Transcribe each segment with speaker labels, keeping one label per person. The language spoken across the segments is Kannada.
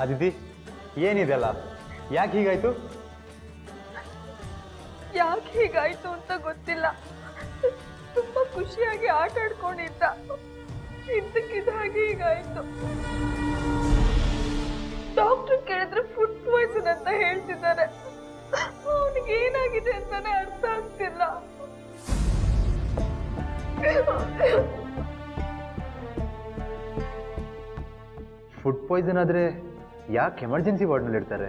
Speaker 1: ಅದಿತಿ ಏನಿದೆಲ್ಲ ಯಾಕೆ ಹೀಗಾಯ್ತು
Speaker 2: ಯಾಕೆ ಹೀಗಾಯ್ತು ಅಂತ ಗೊತ್ತಿಲ್ಲ ತುಂಬಾ ಖುಷಿಯಾಗಿ ಆಟ ಆಡ್ಕೊಂಡಿದ್ದ ಇದ್ದಕ್ಕಿದ್ದಾಗೆ ಹೀಗಾಯ್ತು ಡಾಕ್ಟರ್ ಕೇಳಿದ್ರೆ ಫುಡ್ ಪಾಯ್ಸನ್ ಅಂತ ಹೇಳ್ತಿದ್ದಾರೆ ಅವನಿಗೆ ಏನಾಗಿದೆ ಅಂತಾನೆ ಅರ್ಥ ಆಗ್ತಿಲ್ಲ
Speaker 1: ಫುಡ್ ಪಾಯ್ಸನ್ ಆದರೆ ಯಾಕೆ ಎಮರ್ಜೆನ್ಸಿ ವಾರ್ಡ್ನಲ್ಲಿ ಇರ್ತಾರೆ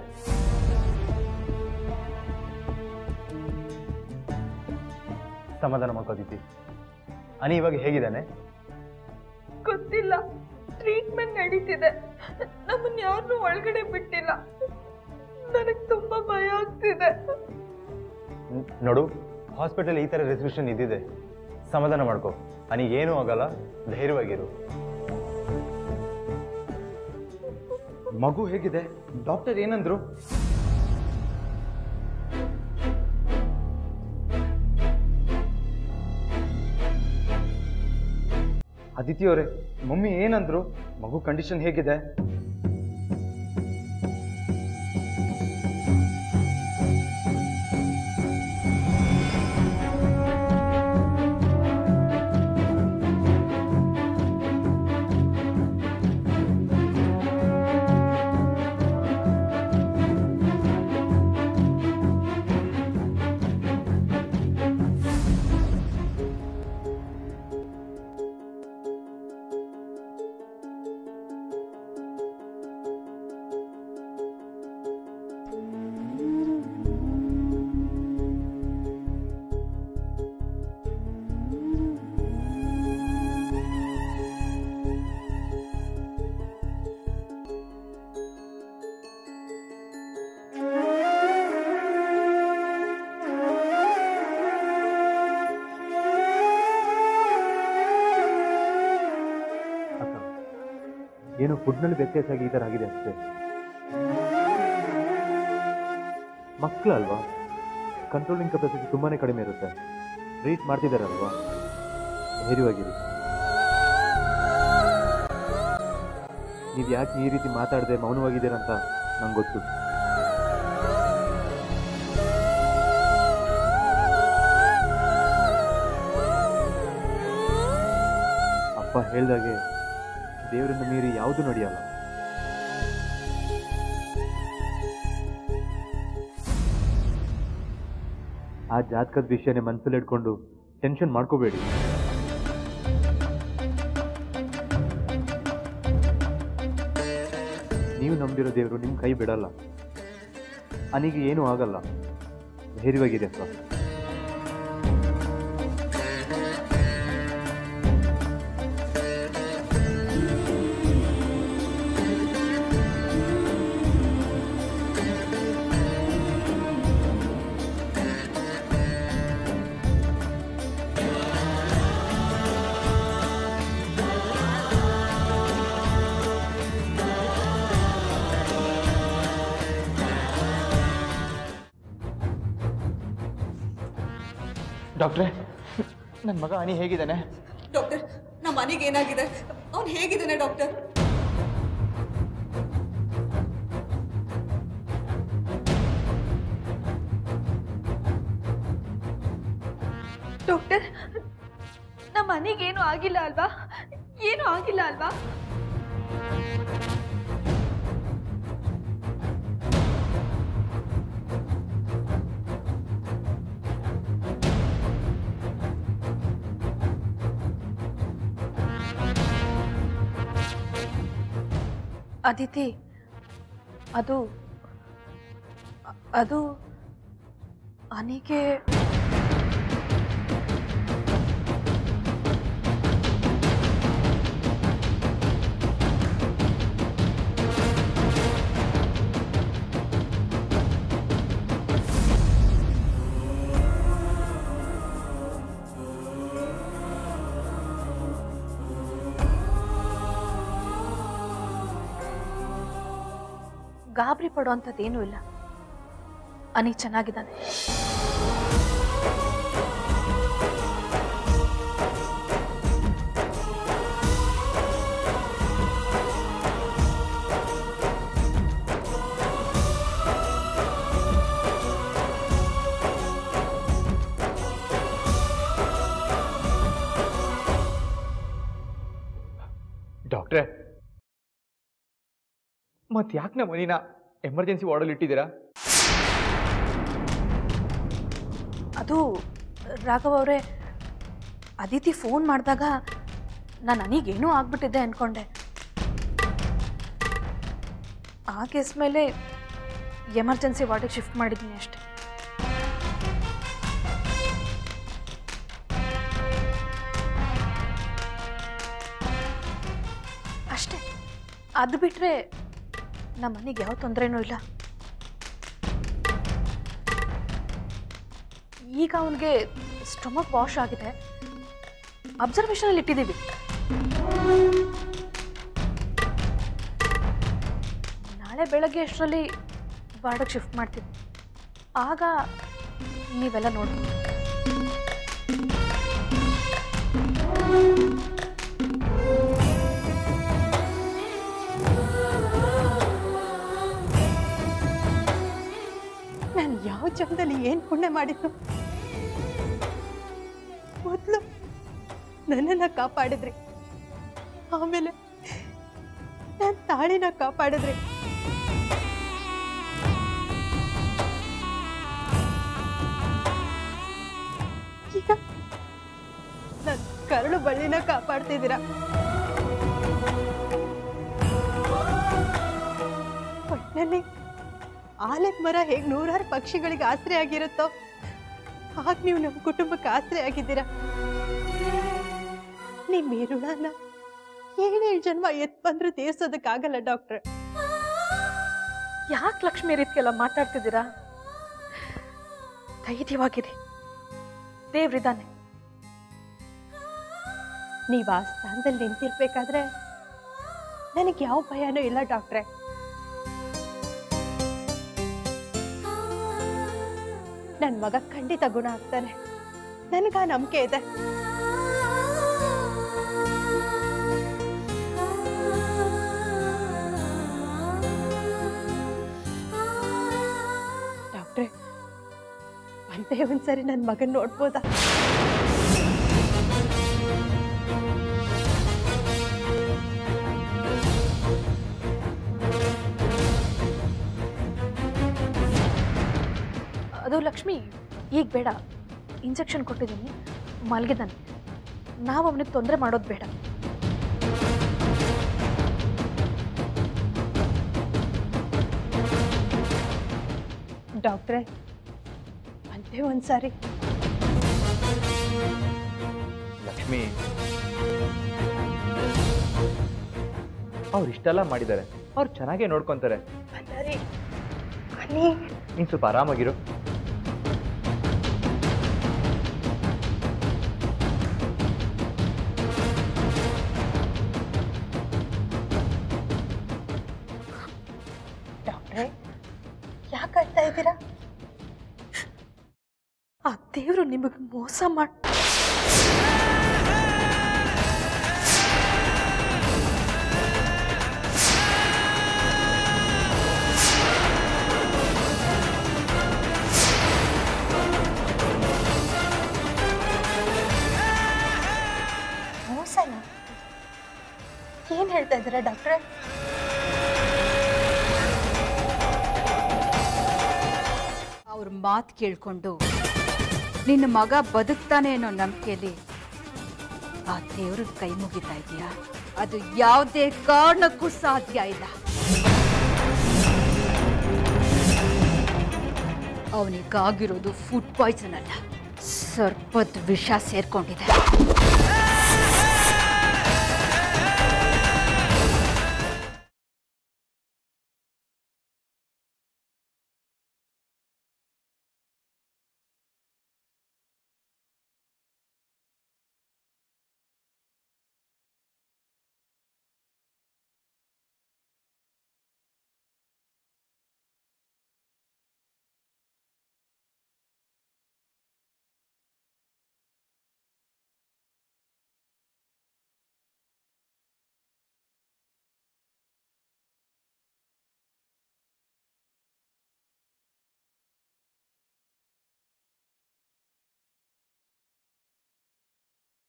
Speaker 1: ಸಮಾಧಾನ ಮಾಡ್ಕೋದಿತಿ ಅನಿ ಇವಾಗ ಹೇಗಿದ್ದಾನೆ
Speaker 2: ಗೊತ್ತಿಲ್ಲ ಟ್ರೀಟ್ಮೆಂಟ್ ನಡೀತಿದೆ ನಮ್ಮನ್ನ ಯಾರನ್ನೂ ಒಳಗಡೆ ಬಿಟ್ಟಿಲ್ಲ ನನಗೆ ತುಂಬಾ ಭಯ ಆಗ್ತಿದೆ
Speaker 1: ನ್- ನೋಡು ಹಾಸ್ಪಿಟಲ್ ಈ ಥರ ರೆಸ್ಟ್ರಿಕ್ಷನ್ ಇದ್ದಿದೆ ಸಮಾಧಾನ ಮಾಡ್ಕೋ ಏನೂ ಆಗಲ್ಲ ಧೈರ್ಯವಾಗಿರು ಮಗು ಹೇಗಿದೆ ಡಾಕ್ಟರ್ ಏನಂದ್ರು ಅದಿತಿ ಅವರೇ ಮಮ್ಮಿ ಏನಂದ್ರು ಮಗು ಕಂಡೀಷನ್ ಹೇಗಿದೆ ಅಕ್ಕ ಏನೋ ಫುಡ್ನಲ್ಲಿ ವ್ಯತ್ಯಾಸ ಆಗಿ ಈ ಥರ ಆಗಿದೆ ಅಷ್ಟೇ ಮಕ್ಕಳಲ್ವಾ ಕಂಟ್ರೋಲಿಂಗ್ ಕೆಪಾಸಿಟಿ ತುಂಬಾನೇ ಕಡಿಮೆ ಇರುತ್ತೆ ಟ್ರೀಟ್ ಮಾಡ್ತಿದ್ದಾರಲ್ವಾ ಧೈರ್ಯವಾಗಿರಿ ನೀವು ಯಾಕೆ ಈ ರೀತಿ ಮಾತಾಡದೆ ಮೌನವಾಗಿದ್ದೀರಾ ಅಂತ ನಂಗೆ ಗೊತ್ತು ಅಪ್ಪ ಹೇಳ್ದಾಗೆ ದೇವರನ್ನು ಮೀರಿ ಯಾವುದು ನಡೆಯಲ್ಲ ಆ ಜಾತಕದ ವಿಷಯನೇ ಮನಸ್ಸಲ್ಲಿ ಇಟ್ಕೊಂಡು ಟೆನ್ಷನ್ ಮಾಡ್ಕೋಬೇಡಿ ನೀವು ನಂಬಿರೋ ದೇವರು ನಿಮ್ಮ ಕೈ ಬಿಡಲ್ಲ ಅನಿಗೆ ಏನೂ ಆಗಲ್ಲ ಧೈರ್ಯವಾಗಿದೆ ಅಪ್ಪ
Speaker 3: ಡಾಕ್ಟ್ರೆ ನನ್ನ ಮಗ ಅನಿ ಹೇಗಿದ್ದಾನೆ
Speaker 4: ಡಾಕ್ಟರ್ ನಮ್ಮ ಮನೆಗೆ ಏನಾಗಿದೆ ಅವ್ನು ಹೇಗಿದ್ದಾನೆ ಡಾಕ್ಟರ್
Speaker 2: ಡಾಕ್ಟರ್ ನಮ್ಮ ಮನೆಗೇನು ಆಗಿಲ್ಲ ಅಲ್ವಾ ಏನು ಆಗಿಲ್ಲ ಅಲ್ವಾ ಅದಿತಿ ಅದು ಅ- ಅದು ಅನಿಗೆ ಗಾಬರಿ ಪಡೋಂಥದ್ದೇನೂ ಇಲ್ಲ ಅನಿ ಚೆನ್ನಾಗಿದ್ದಾನೆ
Speaker 3: ಮತ್ತೆ ಯಾಕೆ ನಮ್ಮ ಮನಿನ ಎಮರ್ಜೆನ್ಸಿ ವಾರ್ಡಲ್ಲಿ ಇಟ್ಟಿದ್ದೀರಾ
Speaker 2: ಅದು ರಾಘವ್ ಅವರೇ ಅದಿತಿ ಫೋನ್ ಮಾಡಿದಾಗ ನಾನು ನನಗೇನೋ ಆಗ್ಬಿಟ್ಟಿದೆ ಅಂದ್ಕೊಂಡೆ ಆ ಕೇಸ್ ಮೇಲೆ ಎಮರ್ಜೆನ್ಸಿ ವಾರ್ಡಿಗೆ ಶಿಫ್ಟ್ ಮಾಡಿದ್ದೀನಿ ಅಷ್ಟೆ ಅಷ್ಟೇ ಅದು ಬಿಟ್ಟರೆ ನಮ್ಮ ಮನೆಗೆ ಯಾವ ತೊಂದರೆನೂ ಇಲ್ಲ ಈಗ ಅವನಿಗೆ ಸ್ಟೊಮಕ್ ವಾಶ್ ಆಗಿದೆ ಅಬ್ಸರ್ವೇಷನಲ್ಲಿ ಇಟ್ಟಿದ್ದೀವಿ ನಾಳೆ ಬೆಳಗ್ಗೆ ಅಷ್ಟರಲ್ಲಿ ವಾರ್ಡಕ್ಕೆ ಶಿಫ್ಟ್ ಮಾಡ್ತೀವಿ ಆಗ ನೀವೆಲ್ಲ ನೋಡಿ
Speaker 5: ನಾನು ಯಾವ ಜನ್ಮದಲ್ಲಿ ಏನು ಪುಣ್ಯ ಮಾಡಿದ್ದು ಮೊದಲು ನನ್ನನ್ನು ಕಾಪಾಡಿದ್ರಿ ಆಮೇಲೆ ನನ್ನ ತಾಳಿನ ಕಾಪಾಡಿದ್ರಿ ಈಗ ನನ್ನ ಕರಳು ಬಳ್ಳಿನ ಕಾಪಾಡ್ತಿದ್ದೀರಾ ಒಟ್ಟಿನಲ್ಲಿ ಆಲದ ಮರ ಹೇಗೆ ನೂರಾರು ಪಕ್ಷಿಗಳಿಗೆ ಆಸರೆ ಆಗಿರುತ್ತೋ ಹಾಗೆ ನೀವು ನಮ್ಮ ಕುಟುಂಬಕ್ಕೆ ಆಸರೆ ಆಗಿದ್ದೀರಾ ನಿಮ್ಮ ಈ ಋಣನ ಏಳೇಳು ಜನ್ಮ ಎತ್ ಬಂದ್ರೂ ತೀರ್ಸೋದಕ್ಕಾಗಲ್ಲ ಡಾಕ್ಟ್ರೆ
Speaker 2: ಯಾಕೆ ಲಕ್ಷ್ಮಿ ಈ ರೀತಿ ಎಲ್ಲ ಮಾತಾಡ್ತಿದ್ದೀರಾ ಧೈರ್ಯವಾಗಿರಿ ದೇವ್ರಿದ್ದಾನೆ
Speaker 5: ನೀವು ಆ ಸ್ಥಾನದಲ್ಲಿ ನಿಂತಿರ್ಬೇಕಾದ್ರೆ ನನಗೆ ಯಾವ ಭಯನೂ ಇಲ್ಲ ಡಾಕ್ಟ್ರೆ ನನ್ನ ಮಗ ಖಂಡಿತ ಗುಣ ಆಗ್ತಾನೆ ನನಗ ನಂಬಿಕೆ ಇದೆ ಡಾಕ್ಟ್ರೆ ಒಂದೇ ಒಂದ್ಸರಿ ನನ್ನ ಮಗನ್ ನೋಡ್ಬೋದಾ
Speaker 2: ಅದು ಲಕ್ಷ್ಮಿ ಈಗ ಬೇಡ ಇಂಜೆಕ್ಷನ್ ಕೊಟ್ಟಿದ್ದೀನಿ ಮಲಗಿದ್ದಾನೆ ನಾವು ಅವನಿಗೆ ತೊಂದರೆ ಮಾಡೋದು ಬೇಡ
Speaker 5: ಡಾಕ್ಟ್ರೆ ಒಂದೇ ಒಂದ್ಸಾರಿ
Speaker 3: ಲಕ್ಷ್ಮಿ ಅವ್ರು ಇಷ್ಟೆಲ್ಲ ಮಾಡಿದ್ದಾರೆ ಅವ್ರು ಚೆನ್ನಾಗೇ ನೋಡ್ಕೊತಾರೆ
Speaker 5: ಬಂದಾರಿ ಅನಿ
Speaker 3: ನೀನು ಸ್ವಲ್ಪ ಆರಾಮಾಗಿರು
Speaker 5: ಡಾಕ್ಟ್ರೆ ಯಾಕೆ ಅಳ್ತಾ ಇದ್ದೀರಾ
Speaker 2: ಆ ದೇವರು ನಿಮಗೆ ಮೋಸ ಮಾಡಿ
Speaker 5: ಮೋಸನ ಏನ್ ಹೇಳ್ತಾ ಇದ್ದೀರಾ ಡಾಕ್ಟ್ರೆ
Speaker 6: ಅವ್ರ ಮಾತು ಕೇಳ್ಕೊಂಡು ನಿನ್ನ ಮಗ ಬದುಕ್ತಾನೆ ಅನ್ನೋ ನಂಬಿಕೆಯಲ್ಲಿ ಆ ದೇವ್ರಿಗೆ ಕೈ ಮುಗಿತಾ ಇದೆಯಾ ಅದು ಯಾವುದೇ ಕಾರಣಕ್ಕೂ ಸಾಧ್ಯ ಇಲ್ಲ ಅವನಿಗಾಗಿರೋದು ಫುಡ್ ಪಾಯ್ಸನ್ ಅಲ್ಲ ಸರ್ಪದ ವಿಷ ಸೇರ್ಕೊಂಡಿದೆ